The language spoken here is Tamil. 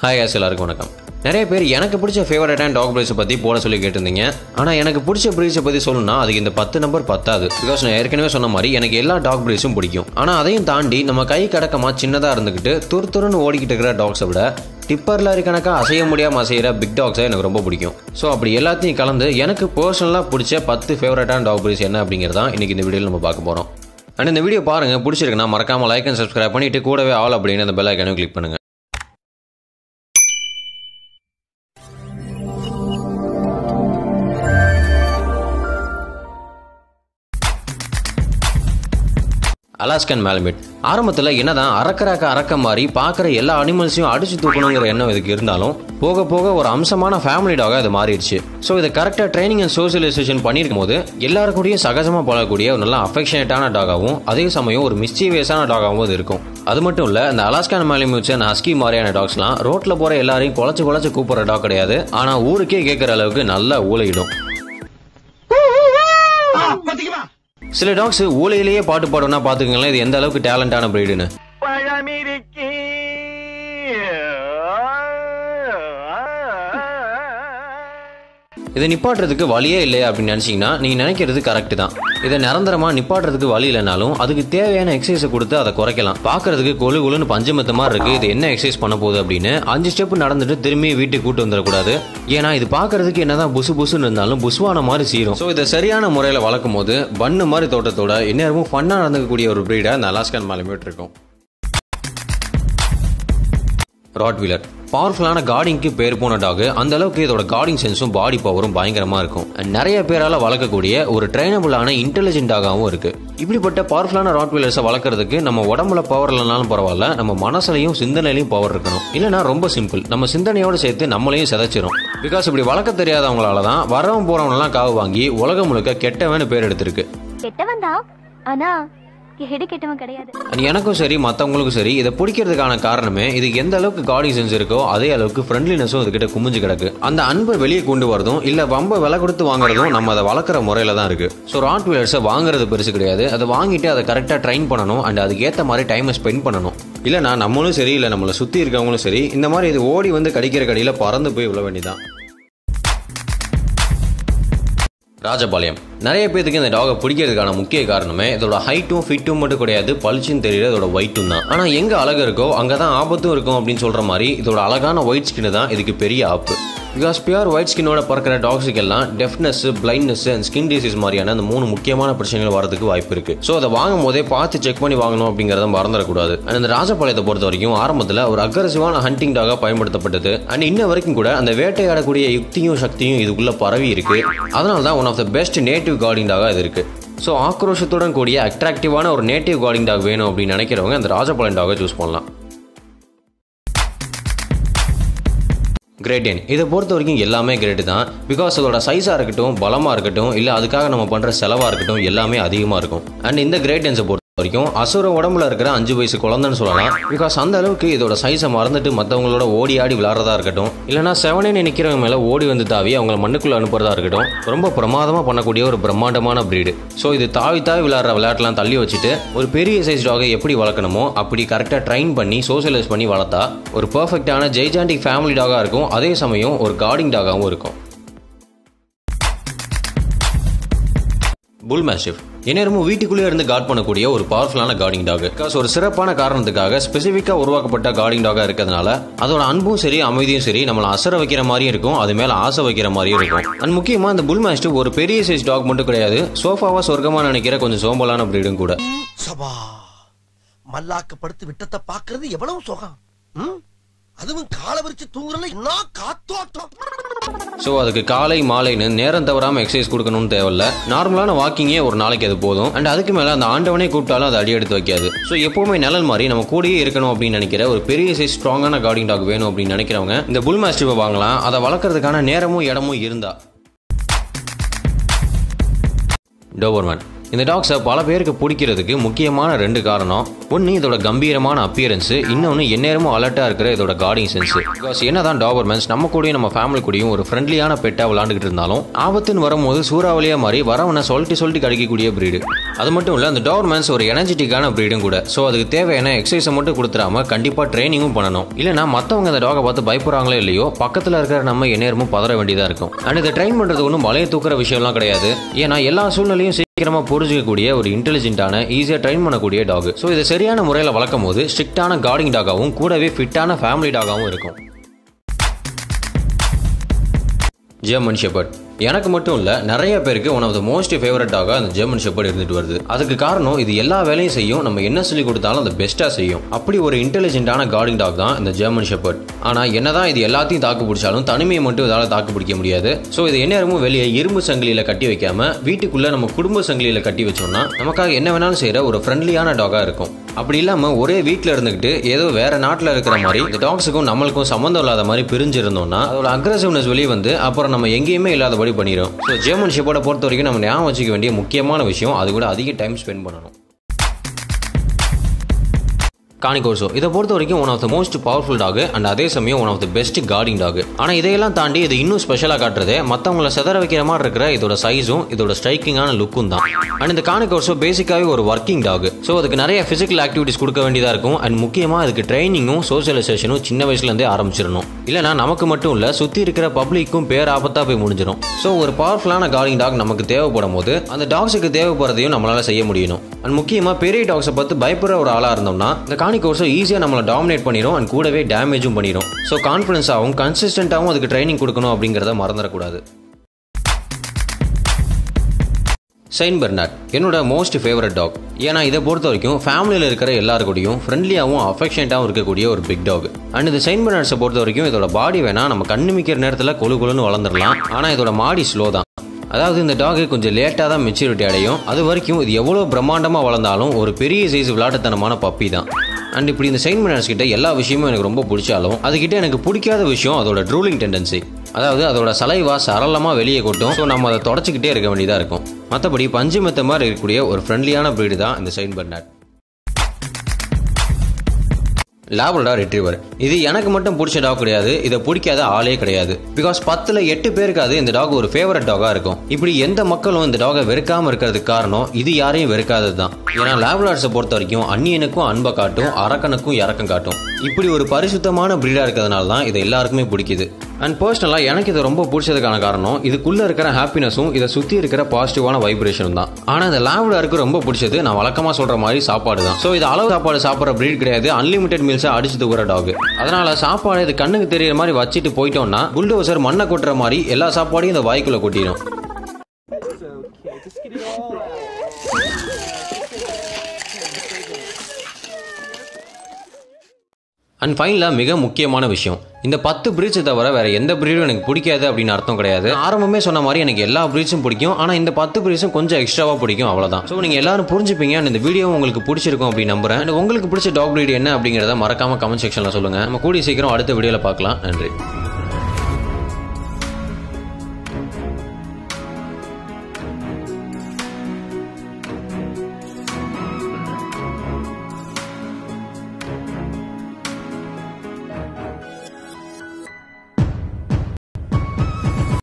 ஹாய் guys எல்லாருக்கும் வணக்கம் நிறைய பேர் எனக்கு பிடிச்ச ஃபேவரட்டான டாக் பிரீட்ஸை பற்றி போட சொல்லி கேட்டிருந்தீங்க ஆனால் எனக்கு பிடிச்ச பிரீட்ஸை பற்றி சொல்லணும்னா அதுக்கு இந்த பத்து நம்பர் பத்தாது பிகாஸ் நான் ஏற்கனவே சொன்ன மாதிரி எனக்கு எல்லா டாக் பிரீட்ஸும் பிடிக்கும் ஆனால் அதையும் தாண்டி நம்ம கை கடக்கமாக சின்னதாக இருந்துக்கிட்டு துரு துருன்னு ஓடிக்கிட்டு இருக்கிற டாக்ஸை விட டிப்பர் லாரி கணக்காக அசைய முடியாமல் அசைகிற பிக் டாக்ஸை எனக்கு ரொம்ப பிடிக்கும் ஸோ அப்படி எல்லாத்தையும் கலந்து எனக்கு பர்சனலாக பிடிச்ச பத்து ஃபேவரட்டான டாக் பிரீட்ஸ் என்ன அப்படிங்கிறதான் இன்னைக்கு இந்த வீடியோவில் நம்ம பார்க்க போகிறோம் அண்ட் இந்த வீடியோ பாருங்கள் பிடிச்சிருக்குன்னா மறக்காமல் லைக் அண்ட் சப்ஸ்கிரைப் பண்ணிட்டு கூடவே ஆல் அப்படின்னு அந்த பெல் ஐக்கனையும் கிளிக் பண்ணுங்கள் அலாஸ்கன் மேலமிட் ஆரம்பத்தில் என்னதான் அறக்கறாக்க அறக்க மாதிரி பார்க்குற எல்லா அனிமல்ஸையும் அடிச்சு தூக்கணுங்கிற எண்ணம் இதுக்கு இருந்தாலும் போக போக ஒரு அம்சமான ஃபேமிலி டாகாக இது மாறிடுச்சு ஸோ இதை கரெக்டாக ட்ரைனிங் அண்ட் சோசியலைசேஷன் பண்ணியிருக்கும் போது எல்லாருக்கூடயும் சகஜமாக பழகக்கூடிய ஒரு நல்ல அஃபெக்ஷனேட்டான டாகாவும் அதே சமயம் ஒரு மிஸ்டீவியஸான டாகாவும் இது இருக்கும் அது மட்டும் இல்லை இந்த அலாஸ்கான் மேலமியூட்ஸ் அண்ட் ஹஸ்கி மாதிரியான டாக்ஸ்லாம் ரோட்டில் போகிற எல்லாரையும் குழச்சு குழச்சு கூப்பிட்ற டாக் கிடையாது ஆனால் ஊருக்கே கேட்குற அளவுக்கு நல்லா ஊழையிடும் சில டாக்ஸ் ஊழையிலேயே பாட்டு பாடும்னா பார்த்துக்கங்களேன் இது எந்த அளவுக்கு டேலண்டான பிரீடுன்னு பழமிருக்கி இதை நிப்பாட்டுறதுக்கு வழியே இல்லை அப்படின்னு நினைச்சீங்கன்னா நீங்க நினைக்கிறது கரெக்ட் தான் இதை நிரந்தரமா நிப்பாட்டுறதுக்கு வழி இல்லைனாலும் அதுக்கு தேவையான எக்ஸசைஸை கொடுத்து அதை குறைக்கலாம் பார்க்கறதுக்கு கொழு கொழுன்னு பஞ்சமத்த மாதிரி இருக்கு இது என்ன எக்ஸசைஸ் பண்ண போகுது அப்படின்னு அஞ்சு ஸ்டெப் நடந்துட்டு திரும்பி வீட்டுக்கு கூட்டு வந்துடக்கூடாது ஏன்னா இது பார்க்கறதுக்கு என்னதான் புசு புசுன்னு இருந்தாலும் புசுவான மாதிரி சீரும் ஸோ இதை சரியான முறையில் வளர்க்கும் போது பண்ணு மாதிரி தோட்டத்தோட இந்நேரமும் ஃபன்னாக நடந்துக்கக்கூடிய ஒரு பிரீடை இந்த அலாஸ்கன் மேலமேட் இருக்கும் ராட்வீலர் பவர்ஃபுல்லான கார்டிங்க்கு பேர் போன டாக் அந்த அளவுக்கு இதோட கார்டிங் சென்ஸும் பாடி பவரும் பயங்கரமா இருக்கும் And நிறைய பேரால வளர்க்கக்கூடிய ஒரு ட்ரைனபிளான இன்டெலிஜென்ட் டாகாவும் இருக்கு இப்படிப்பட்ட பவர்ஃபுல்லான ராட்வீலர்ஸை வளர்க்கறதுக்கு நம்ம உடம்புல பவர் இல்லைனாலும் பரவாயில்ல நம்ம மனசுலையும் சிந்தனையிலையும் பவர் இருக்கணும் இல்லைன்னா ரொம்ப சிம்பிள் நம்ம சிந்தனையோட சேர்த்து நம்மளையும் சிதைச்சிரும் பிகாஸ் இப்படி வளர்க்க தெரியாதவங்களால தான் வரவன் போறவனெல்லாம் காவு வாங்கி உலகம் முழுக்க கெட்டவன்னு பேர் எடுத்திருக்கு கெட்டவன் தான் ஆனா ஹெடு கெட்டவன் கிடையாது And எனக்கும் சரி மற்றவங்களுக்கும் சரி இதை பிடிக்கிறதுக்கான காரணமே இது எந்த அளவுக்கு கார்டிங் சென்ஸ் இருக்கோ அதே அளவுக்கு ஃப்ரெண்ட்லினஸும் இதுகிட்ட குமிஞ்சு கிடக்கு அந்த அன்பை வெளியே கொண்டு வரதும் இல்ல வம்ப விலை கொடுத்து வாங்குறதும் நம்ம அதை வளர்க்குற முறையில தான் இருக்கு ஸோ ராட் வீலர்ஸை வாங்குறது பெருசு கிடையாது அதை வாங்கிட்டு அதை கரெக்டாக ட்ரைன் பண்ணணும் அண்ட் அதுக்கு ஏற்ற மாதிரி டைமை ஸ்பெண்ட் பண்ணணும் இல்லைனா நம்மளும் சரி இல்லை நம்மளை சுற்றி இருக்கவங்களும் சரி இந்த மாதிரி இது ஓடி வந்து கடிக்கிற கடியில் பறந்து போய் விழ வேண்டியதான் ராஜபாளையம் நிறைய பேருக்கு இந்த டாகை பிடிக்கிறதுக்கான முக்கிய காரணமே இதோட ஹைட்டும் ஃபிட்டும் மட்டும் கிடையாது பளிச்சுன்னு தெரியல இதோட ஒயிட்டும் தான் ஆனால் எங்கே அழகு இருக்கோ அங்கே தான் ஆபத்தும் இருக்கும் அப்படின்னு சொல்கிற மாதிரி இதோட அழகான ஒயிட் ஸ்கின் தான் இதுக்கு பெரிய ஆப்பு பிகாஸ் பியூர் ஒயிட் ஸ்கின்னோட பிறக்கிற டாக்ஸுக்கு எல்லாம் deafness blindness and skin disease மாதிரியான அந்த மூணு முக்கியமான பிரச்சனைகள் வரதுக்கு வாய்ப்பு இருக்கு ஸோ அதை வாங்கும் போதே பார்த்து செக் பண்ணி வாங்கணும் அப்படிங்கிறத மறந்துடக்கூடாது அண்ட் அந்த ராஜபாளையத்தை பொறுத்த வரைக்கும் ஆரம்பத்தில் ஒரு அக்ரஸிவான ஹண்டிங் டாக பயன்படுத்தப்பட்டது அண்ட் இன்ன வரைக்கும் கூட அந்த வேட்டையாடக்கூடிய யுக்தியும் சக்தியும் இதுக்குள்ள பரவி இருக்கு அதனால தான் one of the best native guarding டாக இது இருக்கு ஸோ ஆக்ரோஷத்துடன் கூடிய அட்ராக்டிவான ஒரு நேட்டிவ் கார்டிங் டாக் வேணும் அப்படின்னு நினைக்கிறவங்க அந்த ராஜபாளையம் டாகை சூஸ் பண்ணலாம் கிரேடியன் இதை பொறுத்த வரைக்கும் எல்லாமே கிரேட் தான் பிகாஸ் அதோட சைஸாக இருக்கட்டும் பலமாக இருக்கட்டும் இல்லை அதுக்காக நம்ம பண்ணுற செலவாக இருக்கட்டும் எல்லாமே அதிகமாக இருக்கும் அண்ட் இந்த கிரேடியன்ஸை பொறுத்த வரைக்கும் அசுர உடம்புல இருக்கிற அஞ்சு வயசு குழந்தைன்னு சொல்லலாம் பிகாஸ் அந்த அளவுக்கு இதோட சைஸை மறந்துட்டு மற்றவங்களோட ஓடி ஆடி விளாட்றதா இருக்கட்டும் இல்லைனா செவனே நிற்கிறவங்க மேலே ஓடி வந்து தாவி அவங்கள மண்ணுக்குள்ளே அனுப்புறதா இருக்கட்டும் ரொம்ப பிரமாதமாக பண்ணக்கூடிய ஒரு பிரம்மாண்டமான பிரீடு ஸோ இது தாவி தாவி விளையாடுற விளையாட்டுலாம் தள்ளி வச்சுட்டு ஒரு பெரிய சைஸ் டாகை எப்படி வளர்க்கணுமோ அப்படி கரெக்டாக ட்ரைன் பண்ணி சோசியலைஸ் பண்ணி வளர்த்தா ஒரு பர்ஃபெக்டான ஜெய்ஜாண்டிக் ஃபேமிலி டாகாக இருக்கும் அதே சமயம் ஒரு கார்டிங் டாகாகவும் இருக்கும் புல் மேஷிஃப் இந்நேரமும் வீட்டுக்குள்ளே இருந்து கார்ட் பண்ணக்கூடிய ஒரு பவர்ஃபுல்லான கார்டிங் டாக் பிகாஸ் ஒரு சிறப்பான காரணத்துக்காக ஸ்பெசிஃபிக்காக உருவாக்கப்பட்ட கார்டிங் டாகாக இருக்கிறதுனால அதோட அன்பும் சரி அமைதியும் சரி நம்மளை அசர வைக்கிற மாதிரியும் இருக்கும் அது மேலே ஆசை வைக்கிற மாதிரியும் இருக்கும் அண்ட் முக்கியமாக இந்த புல் மேஸ்டிவ் ஒரு பெரிய சைஸ் டாக் மட்டும் கிடையாது சோஃபாவா சொர்க்கமாக நினைக்கிற கொஞ்சம் சோம்பலான பிரீடும் கூட சபா மல்லாக்க படுத்து விட்டத்தை பாக்குறது எவ்வளவு சுகம் ம்? அதுவும் காலை விரிச்சு தூங்குறதுல என்ன காத்தோட்டம் ஸோ அதுக்கு காலை மாலைன்னு நேரம் தவறாமல் எக்ஸசைஸ் கொடுக்கணும்னு தேவையில்ல நார்மலான வாக்கிங்கே ஒரு நாளைக்கு அது போதும் அண்ட் அதுக்கு மேலே அந்த ஆண்டவனே கூப்பிட்டாலும் அது அடி எடுத்து வைக்காது ஸோ எப்பவுமே நிழல் மாதிரி நம்ம கூடயே இருக்கணும் அப்படின்னு நினைக்கிற ஒரு பெரிய சைஸ் ஸ்ட்ராங்கான கார்டிங் டாக் வேணும் அப்படின்னு நினைக்கிறவங்க இந்த புல் மாஸ்டிவை வாங்கலாம் அதை வளர்க்கறதுக்கான நேரமும் இடமும் இருந்தா டோபர்மேன் இந்த டாக்ஸை பல பேருக்கு பிடிக்கிறதுக்கு முக்கியமான ரெண்டு காரணம் ஒன்று இதோட கம்பீரமான அப்பியரன்ஸ் இன்னொன்று எந்நேரமும் அலர்ட்டாக இருக்கிற இதோட கார்டிங் சென்ஸ் பிகாஸ் என்னதான் டாபர்மேன்ஸ் நம்ம கூடயும் நம்ம ஃபேமிலி கூடயும் ஒரு ஃப்ரெண்ட்லியான பெட்டாக விளாண்டுக்கிட்டு இருந்தாலும் ஆபத்துன்னு வரும்போது சூறாவளியாக மாறி வரவனை சொல்லிட்டு சொல்லிட்டு கிடைக்கக்கூடிய பிரீடு அது மட்டும் இல்லை அந்த டாபர்மேன்ஸ் ஒரு எனர்ஜெட்டிக்கான பிரீடும் கூட ஸோ அதுக்கு தேவையான எக்ஸசைஸை மட்டும் கொடுத்துடாம கண்டிப்பாக ட்ரைனிங்கும் பண்ணணும் இல்லைனா மற்றவங்க அந்த டாகை பார்த்து பயப்படுறாங்களோ இல்லையோ பக்கத்தில் இருக்கிற நம்ம எந்நேரமும் பதற வேண்டியதாக இருக்கும் அண்ட் இதை ட்ரெயின் பண்ணுறது ஒன்றும் மலையை தூக்குற விஷயம்லாம் கிடையாது ஏன்னா எல்லா சூழ்நிலையும் சீக்கிரமா புரிஞ்சிக்கக்கூடிய ஒரு இன்டெலிஜென்ட்டான ஈஸியாக ட்ரெயின் பண்ணக்கூடிய டாக் ஸோ இதை சரியான முறையில் வளர்க்கும் போது ஸ்ட்ரிக்டான கார்டிங் டாகாவும் கூடவே ஃபிட்டான ஃபேமிலி டாகாவும் இருக்கும் ஜெர்மன் ஷெப்பர்ட் எனக்கு மட்டும் இல்லை நிறைய பேருக்கு ஒன் ஆஃப் த மோஸ்ட் ஃபேவரட்டாக அந்த ஜெர்மன் ஷெப்பர்ட் இருந்துட்டு வருது அதுக்கு காரணம் இது எல்லா வேலையும் செய்யும் நம்ம என்ன சொல்லி கொடுத்தாலும் அதை பெஸ்ட்டாக செய்யும் அப்படி ஒரு இன்டெலிஜென்ட்டான கார்டிங் டாக் தான் இந்த ஜெர்மன் ஷெப்பர்ட் ஆனால் என்னதான் இது எல்லாத்தையும் தாக்கு பிடிச்சாலும் தனிமையை மட்டும் இதால் தாக்கு பிடிக்க முடியாது ஸோ இது எந்நேரமும் வெளியே இரும்பு சங்கிலியில் கட்டி வைக்காம வீட்டுக்குள்ளே நம்ம குடும்ப சங்கிலியில் கட்டி வச்சோம்னா நமக்காக என்ன வேணாலும் செய்கிற ஒரு ஃப்ரெண்ட்லியான டாகாக இருக்கும் அப்படி இல்லாமல் ஒரே வீட்டில் இருந்துக்கிட்டு ஏதோ வேற நாட்டில் இருக்கிற மாதிரி இந்த டாக்ஸுக்கும் நம்மளுக்கும் சம்மந்தம் இல்லாத மாதிரி பிரிஞ்சு இருந்தோம்னா அதோட அக்ரசிவ்னஸ் வெளியே வந்து அப்புறம் நம்ம எங்கேயுமே இல்லாதபடி பண்ணிடும் ஸோ ஜெர்மன் ஷெப்போட பொறுத்த வரைக்கும் நம்ம ஞாபகம் வச்சுக்க வேண்டிய முக்கியமான விஷயம் அது கூட அதிக டைம் ஸ்பெண்ட் பண்ணணும் கானிகோர்சோ இதை பொறுத்த வரைக்கும் one of the most powerful dog and அதே சமயம் one of the best guarding dog ஆனால் இதையெல்லாம் தாண்டி இது இன்னும் ஸ்பெஷலாக காட்டுறது மற்றவங்கள செதற வைக்கிற மாதிரி இருக்கிற இதோட சைஸும் இதோட ஸ்ட்ரைக்கிங்கான லுக்கும் தான் அண்ட் இந்த கானிகோர்சோ பேசிக்காகவே ஒரு ஒர்க்கிங் டாக் ஸோ அதுக்கு நிறைய ஃபிசிக்கல் ஆக்டிவிட்டிஸ் கொடுக்க வேண்டியதாக இருக்கும் அண்ட் முக்கியமாக அதுக்கு ட்ரைனிங்கும் சோசியலைசேஷனும் சின்ன வயசுலேருந்தே ஆரம்பிச்சிடணும் இல்லைனா நமக்கு மட்டும் இல்லை சுற்றி இருக்கிற பப்ளிக்கும் பேர் ஆபத்தாக போய் முடிஞ்சிடும் ஸோ ஒரு பவர்ஃபுல்லான கார்டிங் டாக் நமக்கு தேவைப்படும் போது அந்த டாக்ஸுக்கு தேவைப்படுறதையும் நம்மளால செய்ய முடியணும் அண்ட் முக்கியமாக பெரிய டாக்ஸை பார்த்து பயப்படுற ஒரு ஆளாக இருந்தோம்னா இந்த காணி கோர்ஸை ஈஸியாக நம்மளை டாமினேட் பண்ணிடும் அண்ட் கூடவே டேமேஜும் பண்ணிடும் ஸோ கான்ஃபிடன்ஸாகவும் கன்சிஸ்டண்ட்டாகவும் அதுக்கு ட்ரைனிங் கொடுக்கணும் அப்படிங்கிறத மறந்துடக்கூடாது செயின்ட் பெர்னாட் என்னோட மோஸ்ட் ஃபேவரட் டாக் ஏன்னா இதை பொறுத்த வரைக்கும் ஃபேமிலியில் இருக்கிற எல்லாருக்கூடையும் ஃப்ரெண்ட்லியாகவும் அஃபெக்ஷனட்டாகவும் இருக்கக்கூடிய ஒரு பிக் டாக் அண்ட் இந்த செயின்ட் பெர்னாட்ஸை பொறுத்த வரைக்கும் இதோட பாடி வேணால் நம்ம கண்ணுமிக்கிற நேரத்தில் கொழு கொழுன்னு வளர்ந்துடலாம் ஆனால் இதோட மாடி ஸ்லோ தான் அதாவது இந்த டாகு கொஞ்சம் லேட்டாக தான் மெச்சூரிட்டி அடையும் அது வரைக்கும் இது எவ்வளோ பிரம்மாண்டமாக வளர்ந்தாலும் ஒரு பெரிய சைஸ் விளையாட்டுத்தனமான பப்பி தான் அண்ட் இப்படி இந்த செயின்ட் மினர்ஸ் கிட்ட எல்லா விஷயமும் எனக்கு ரொம்ப பிடிச்சாலும் அதுகிட்ட எனக்கு பிடிக்காத விஷயம் அதோட ட்ரூலிங் டெண்டன்சி அதாவது அதோட சலைவா சரளமாக வெளியே கொட்டும் ஸோ நம்ம அதை தொடச்சிக்கிட்டே இருக்க வேண்டியதாக இருக்கும் மற்றபடி பஞ்சு மெத்த மாதிரி இருக்கக்கூடிய ஒரு ஃப்ரெண்ட்லியான பிரீடு தான் இந்த செயின்ட் பெர்னாட் லேபல்டா ரிட்ரீவர் இது எனக்கு மட்டும் பிடிச்ச டாக் கிடையாது இதை பிடிக்காத ஆளே கிடையாது பிகாஸ் பத்துல எட்டு பேருக்காது இந்த டாக் ஒரு ஃபேவரட் டாகா இருக்கும் இப்படி எந்த மக்களும் இந்த டாகை வெறுக்காம இருக்கிறதுக்கு காரணம் இது யாரையும் வெறுக்காதது தான் ஏன்னா லேபலாட்ஸை பொறுத்த வரைக்கும் அந்நியனுக்கும் அன்பை காட்டும் அரக்கனுக்கும் இறக்கம் காட்டும் இப்படி ஒரு பரிசுத்தமான பிரீடா இருக்கிறதுனால தான் இதை எல்லாருக்குமே பிடிக்குது அண்ட் பர்சனலாக எனக்கு இது ரொம்ப பிடிச்சதுக்கான காரணம் இதுக்குள்ளே இருக்கிற ஹாப்பினஸும் இதை சுற்றி இருக்கிற பாசிட்டிவான வைப்ரேஷனும் தான் ஆனால் இந்த லேவ்டாருக்கு ரொம்ப பிடிச்சது நான் வழக்கமாக சொல்கிற மாதிரி சாப்பாடு தான் ஸோ இது அளவு சாப்பாடு சாப்பிட்ற பிரீட் கிடையாது அன்லிமிட்டெட் மீல்ஸை அடிச்சு தூக்குற டாக் அதனால சாப்பாடு இது கண்ணுக்கு தெரியுற மாதிரி வச்சுட்டு போயிட்டோம்னா புல்டோசர் மண்ணை கொட்டுற மாதிரி எல்லா சாப்பாடையும் இந்த வாய்க்குள்ள கொட்டிடும் அண்ட் ஃபைனலாக மிக முக்கியமான விஷயம் இந்த பத்து பிரீட்ஸை தவிர வேற எந்த பிரீடும் எனக்கு பிடிக்காது அப்படின்னு அர்த்தம் கிடையாது ஆரம்பமே சொன்ன மாதிரி எனக்கு எல்லா பிரீட்ஸும் பிடிக்கும் ஆனால் இந்த பத்து பிரீட்ஸும் கொஞ்சம் எக்ஸ்ட்ராவாக பிடிக்கும் அவ்வளோதான் ஸோ நீங்கள் எல்லாரும் புரிஞ்சுப்பீங்க and இந்த வீடியோ உங்களுக்கு பிடிச்சிருக்கும் அப்படின்னு நம்புறேன் And உங்களுக்கு பிடிச்ச டாக் பிரீட் என்ன அப்படிங்கிறத மறக்காம கமெண்ட் செக்ஷனில் சொல்லுங்கள் நம்ம கூடிய சீக்கிரம் அடுத்த வீடியோவில் பார்க்கலாம் நன்றி